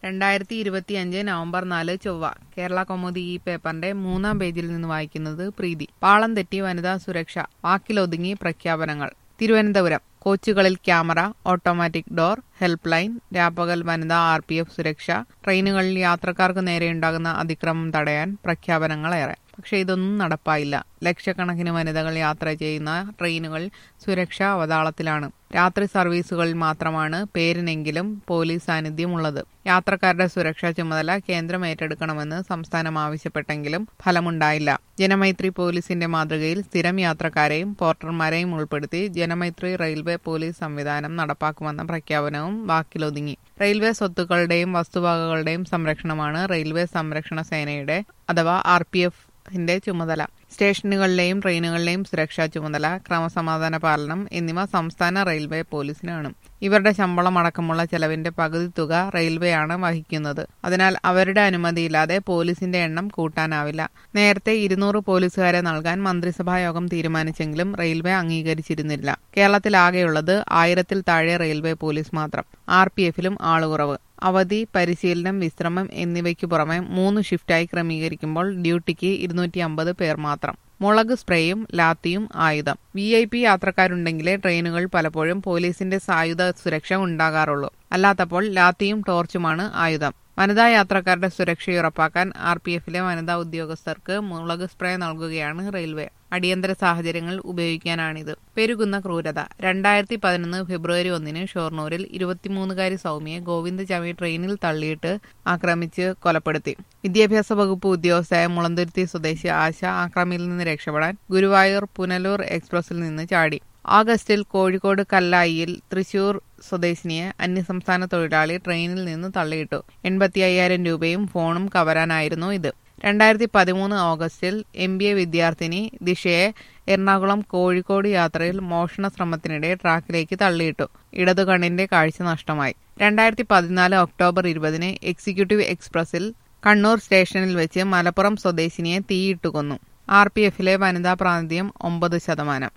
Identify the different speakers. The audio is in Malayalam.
Speaker 1: രണ്ടായിരത്തി ഇരുപത്തിയഞ്ച് നവംബർ നാല് ചൊവ്വ കേരള കൗമുദി ഈ പേപ്പറിന്റെ മൂന്നാം പേജിൽ നിന്ന് വായിക്കുന്നത് പ്രീതി പാളം തെറ്റി വനിതാ സുരക്ഷ വാക്കിലൊതുങ്ങി പ്രഖ്യാപനങ്ങൾ തിരുവനന്തപുരം കോച്ചുകളിൽ camera automatic door help line രാപ്പകൽ വനിതാ ആർ പി എഫ് സുരക്ഷ ട്രെയിനുകളിൽ യാത്രക്കാർക്ക് നേരെയുണ്ടാകുന്ന അതിക്രമം തടയാൻ പ്രഖ്യാപനങ്ങളേറെ പക്ഷേ ഇതൊന്നും നടപ്പായില്ല ലക്ഷക്കണക്കിന് വനിതകൾ യാത്ര ചെയ്യുന്ന ട്രെയിനുകൾ സുരക്ഷാ അവതാളത്തിലാണ് രാത്രി സർവീസുകളിൽ മാത്രമാണ് പേരിനെങ്കിലും പോലീസ് സാന്നിധ്യമുള്ളത് യാത്രക്കാരുടെ സുരക്ഷാ ചുമതല കേന്ദ്രം ഏറ്റെടുക്കണമെന്ന് സംസ്ഥാനം ആവശ്യപ്പെട്ടെങ്കിലും ഫലമുണ്ടായില്ല ജനമൈത്രി പോലീസിന്റെ മാതൃകയിൽ സ്ഥിരം യാത്രക്കാരെയും പോർട്ടർമാരെയും ഉൾപ്പെടുത്തി ജനമൈത്രി റെയിൽവേ പോലീസ് സംവിധാനം നടപ്പാക്കുമെന്ന പ്രഖ്യാപനവും വാക്കിലൊതുങ്ങി റെയിൽവേ സ്വത്തുക്കളുടെയും വസ്തുവകകളുടെയും സംരക്ഷണമാണ് റെയിൽവേ സംരക്ഷണ സേനയുടെ അഥവാ ആർ പി എഫ് ന്റെ ചുമതല സ്റ്റേഷനുകളിലെയും ട്രെയിനുകളിലെയും സുരക്ഷാ ചുമതല ക്രമസമാധാന പാലനം എന്നിവ സംസ്ഥാന റെയിൽവേ പോലീസിനാണ് ഇവരുടെ ശമ്പളം അടക്കമുള്ള ചെലവിന്റെ പകുതി തുക റെയിൽവേയാണ് വഹിക്കുന്നത് അതിനാൽ അവരുടെ അനുമതിയില്ലാതെ പോലീസിന്റെ എണ്ണം കൂട്ടാനാവില്ല നേരത്തെ ഇരുന്നൂറ് പോലീസുകാരെ നൽകാൻ മന്ത്രിസഭാ യോഗം തീരുമാനിച്ചെങ്കിലും റെയിൽവേ അംഗീകരിച്ചിരുന്നില്ല കേരളത്തിലാകെയുള്ളത് ആയിരത്തിൽ താഴെ റെയിൽവേ പോലീസ് മാത്രം ആർ പി എഫിലും ആളുകുറവ് അവധി പരിശീലനം വിശ്രമം എന്നിവയ്ക്ക് പുറമെ മൂന്ന് ഷിഫ്റ്റായി ക്രമീകരിക്കുമ്പോൾ ഡ്യൂട്ടിക്ക് ഇരുന്നൂറ്റി അമ്പത് പേർ മാത്രം മുളക് സ്പ്രേയും ലാത്തിയും ആയുധം വി ഐ പി യാത്രക്കാരുണ്ടെങ്കിലേ ട്രെയിനുകൾ പലപ്പോഴും പോലീസിന്റെ സായുധ സുരക്ഷ ഉണ്ടാകാറുള്ളൂ അല്ലാത്തപ്പോൾ ലാത്തിയും ടോർച്ചുമാണ് ആയുധം വനിതാ യാത്രക്കാരുടെ സുരക്ഷ ഉറപ്പാക്കാൻ ആർ പി എഫിലെ വനിതാ ഉദ്യോഗസ്ഥർക്ക് മുളക് സ്പ്രേ നൽകുകയാണ് റെയിൽവേ അടിയന്തര സാഹചര്യങ്ങൾ ഉപയോഗിക്കാനാണിത് പെരുകുന്ന ക്രൂരത രണ്ടായിരത്തി പതിനൊന്ന് ഫെബ്രുവരി ഒന്നിന് ഷൊർണൂരിൽ ഇരുപത്തിമൂന്നുകാരി സൗമ്യയെ ഗോവിന്ദ ചമി ട്രെയിനിൽ തള്ളിയിട്ട് ആക്രമിച്ച് കൊലപ്പെടുത്തി വിദ്യാഭ്യാസ വകുപ്പ് ഉദ്യോഗസ്ഥയായ മുളന്തുരുത്തി സ്വദേശി ആശ ആക്രമിയിൽ നിന്ന് രക്ഷപ്പെടാൻ ഗുരുവായൂർ പുനലൂർ എക്സ്പ്രസിൽ നിന്ന് ചാടി ആഗസ്റ്റിൽ കോഴിക്കോട് കല്ലായിയിൽ തൃശൂർ സ്വദേശിനിയെ അന്യസംസ്ഥാന തൊഴിലാളി ട്രെയിനിൽ നിന്ന് തള്ളിയിട്ടു എൺപത്തി അയ്യായിരം രൂപയും ഫോണും കവരാനായിരുന്നു ഇത് രണ്ടായിരത്തി പതിമൂന്ന് ഓഗസ്റ്റിൽ എം ബി എ വിദ്യാർത്ഥിനി ദിശയെ എറണാകുളം കോഴിക്കോട് യാത്രയിൽ മോഷണ ശ്രമത്തിനിടെ ട്രാക്കിലേക്ക് തള്ളിയിട്ടു ഇടതു കണ്ണിന്റെ കാഴ്ച നഷ്ടമായി രണ്ടായിരത്തി പതിനാല് ഒക്ടോബർ ഇരുപതിന് എക്സിക്യൂട്ടീവ് എക്സ്പ്രസിൽ കണ്ണൂർ സ്റ്റേഷനിൽ വെച്ച് മലപ്പുറം സ്വദേശിനിയെ തീയിട്ടു കൊന്നു ആർ പി എഫിലെ വനിതാ പ്രാതിനിധ്യം ഒമ്പത് ശതമാനം